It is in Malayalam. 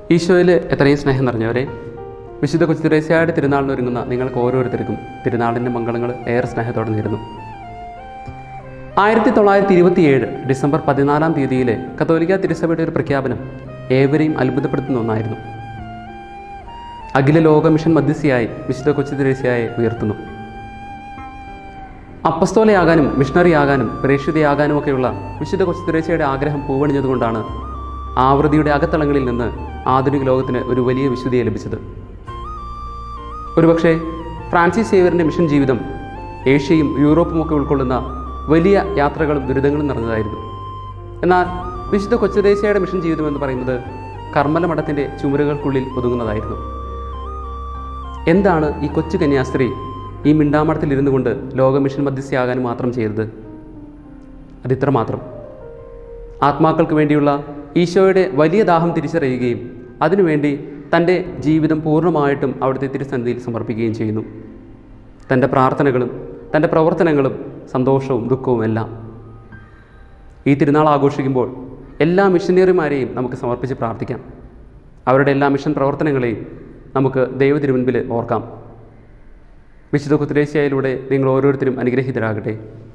ഈശോയിൽ എത്രയും സ്നേഹം നിറഞ്ഞവരെ വിശുദ്ധ കൊച്ചുരേശയുടെ തിരുനാളിന് ഒരുങ്ങുന്ന നിങ്ങൾക്ക് ഓരോരുത്തർക്കും തിരുനാളിൻ്റെ മംഗളങ്ങൾ ഏറെ സ്നേഹത്തോടെ നേരുന്നു ആയിരത്തി തൊള്ളായിരത്തി ഇരുപത്തിയേഴ് ഡിസംബർ പതിനാലാം തീയതിയിലെ കത്തോലിക്ക തിരുസഭയുടെ ഒരു പ്രഖ്യാപനം ഏവരെയും അത്ഭുതപ്പെടുത്തുന്ന ഒന്നായിരുന്നു അഖില ലോക മിഷൻ മധ്യസ്ഥയായി വിശുദ്ധ കൊച്ചു തിരേശയായി ഉയർത്തുന്നു അപ്പസ്തോലയാകാനും മിഷണറി ആകാനും പ്രേക്ഷിതയാകാനും ഒക്കെയുള്ള വിശുദ്ധ കൊച്ചു തിരേശയുടെ ആഗ്രഹം പൂവണിഞ്ഞതുകൊണ്ടാണ് ആവൃത്തിയുടെ അകത്തളങ്ങളിൽ നിന്ന് ആധുനിക ലോകത്തിന് ഒരു വലിയ വിശുദ്ധിയെ ലഭിച്ചത് ഒരുപക്ഷെ ഫ്രാൻസിസ് സേവറിൻ്റെ മിഷൻ ജീവിതം ഏഷ്യയും യൂറോപ്പും ഒക്കെ ഉൾക്കൊള്ളുന്ന വലിയ യാത്രകളും ദുരിതങ്ങളും നിറഞ്ഞതായിരുന്നു എന്നാൽ വിശുദ്ധ കൊച്ചുദേശയുടെ മിഷൻ ജീവിതം എന്ന് പറയുന്നത് കർമ്മല മഠത്തിൻ്റെ ചുമരുകൾക്കുള്ളിൽ ഒതുങ്ങുന്നതായിരുന്നു എന്താണ് ഈ കൊച്ചു കന്യാസ്ത്രീ ഈ മിണ്ടാമഠത്തിൽ ഇരുന്നു കൊണ്ട് ലോക മിഷൻ മധ്യസ്ഥയാകാൻ മാത്രം ചെയ്തത് അതിത്ര മാത്രം ആത്മാക്കൾക്ക് വേണ്ടിയുള്ള ഈശോയുടെ വലിയ ദാഹം തിരിച്ചറിയുകയും അതിനുവേണ്ടി തൻ്റെ ജീവിതം പൂർണ്ണമായിട്ടും അവിടുത്തെ തിരുസന്നിധിയിൽ സമർപ്പിക്കുകയും ചെയ്യുന്നു തൻ്റെ പ്രാർത്ഥനകളും തൻ്റെ പ്രവർത്തനങ്ങളും സന്തോഷവും ദുഃഖവും എല്ലാം ഈ തിരുനാൾ ആഘോഷിക്കുമ്പോൾ എല്ലാ മിഷനറിമാരെയും നമുക്ക് സമർപ്പിച്ച് പ്രാർത്ഥിക്കാം അവരുടെ എല്ലാ മിഷൻ പ്രവർത്തനങ്ങളെയും നമുക്ക് ദൈവ തിരുമുൻപിൽ ഓർക്കാം വിശുദ്ധ കുത്തിരേശ്യയിലൂടെ നിങ്ങൾ ഓരോരുത്തരും അനുഗ്രഹീതരാകട്ടെ